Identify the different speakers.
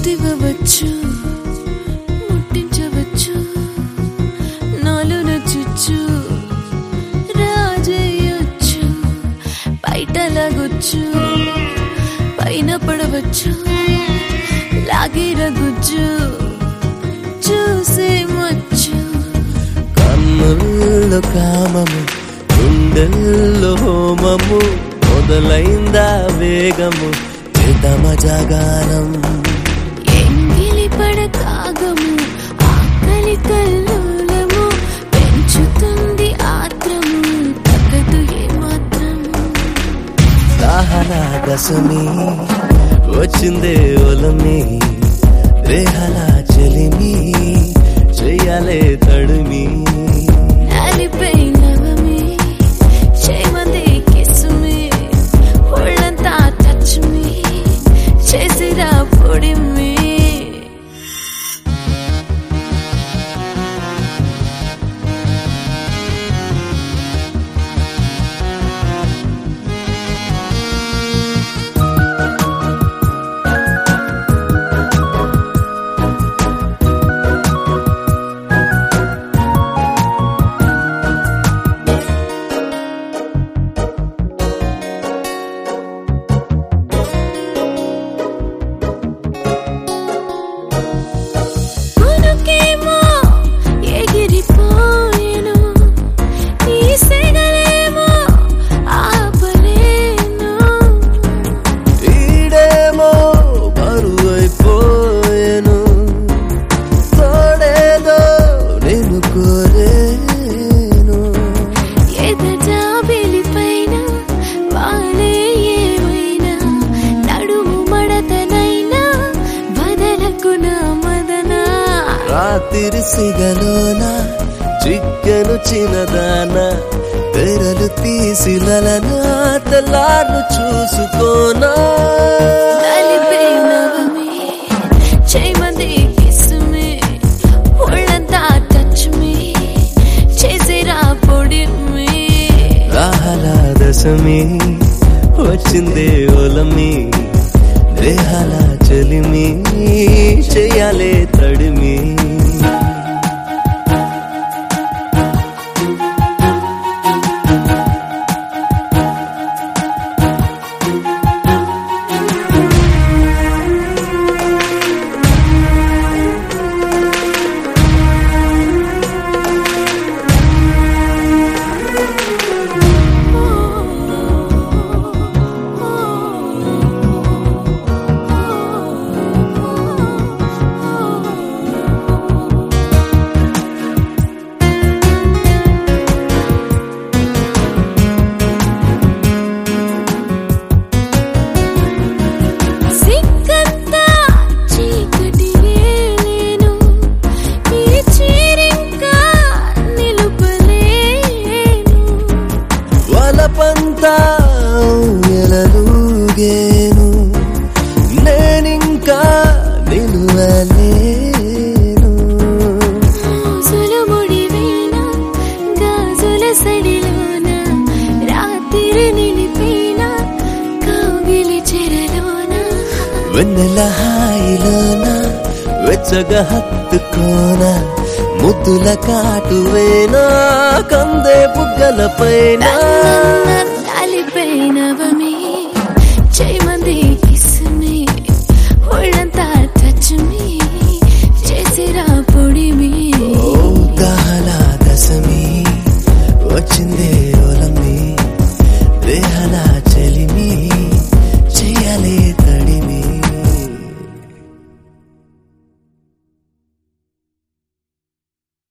Speaker 1: ముద్దివ్వవచ్చు ముట్టించవచ్చు నాలో నచ్చచ్చు రాజయ్యొచ్చు బయట లాగొచ్చు పైన పడవచ్చు లాగిరగొచ్చు చూసేమొచ్చు
Speaker 2: కన్నుల్లో కామము గుండెల్లో హోమము మొదలైందా వేగము చేతమ జాగారం
Speaker 1: ఎంగిలి పడకాగము ఆకలి కల్లోలము పెంచుతుంది ఆత్రము తగ్గదు ఏమాత్రం
Speaker 2: దాహన దశమి వచ్చిందే ఒలమి రేహల చెలిమి చెయ్యాలే తడిమి
Speaker 1: నాలిపై నవమి చేయమంది కిస్సుమి ఒళ్ళంతా టచ్ మీ చేసిరా పొడిమి కొనుకేమో ఎగిరిపోయేను ఈ సెగలేమో ఆపలేను
Speaker 2: ఈడేమో బరువైపోయేను తోడేదో నేను కోరేను
Speaker 1: ఎదజాబిలి పైన వాలే ఏమైనా నడుము మడతనైనా బదలకు నా మదనా
Speaker 2: రాత్రి సిగలోన చిక్కను చిన్నదాన తెరలు తీసిలనా తెల్లారు చూసుకోనా
Speaker 1: నలిపే నవమి చేయమంది కిస్సుమి ఒళ్ళంతా టచ్ మీ చేసిరా పొడిమి
Speaker 2: రాహల దశమి వచ్చిందే ఒలమి దేహాల చలిమి చెయ్యాలే తడిమి
Speaker 1: సిగ్గంతా చీకటి ఏలేను ఈ చీరింకా నిలుపలేను
Speaker 2: వలపంతా ఎలలుగేను నేనింకా నిలువలేను
Speaker 1: మోసుల ముడివేన గాజుల సడిలోన రాత్రి నిలిపిన కౌగిలి చెరలోన
Speaker 2: వెన్నెల హాయిలోన వెచ్చగా హత్తుకోన ముద్దుల కాటువేనా కందే బుగ్గల పైన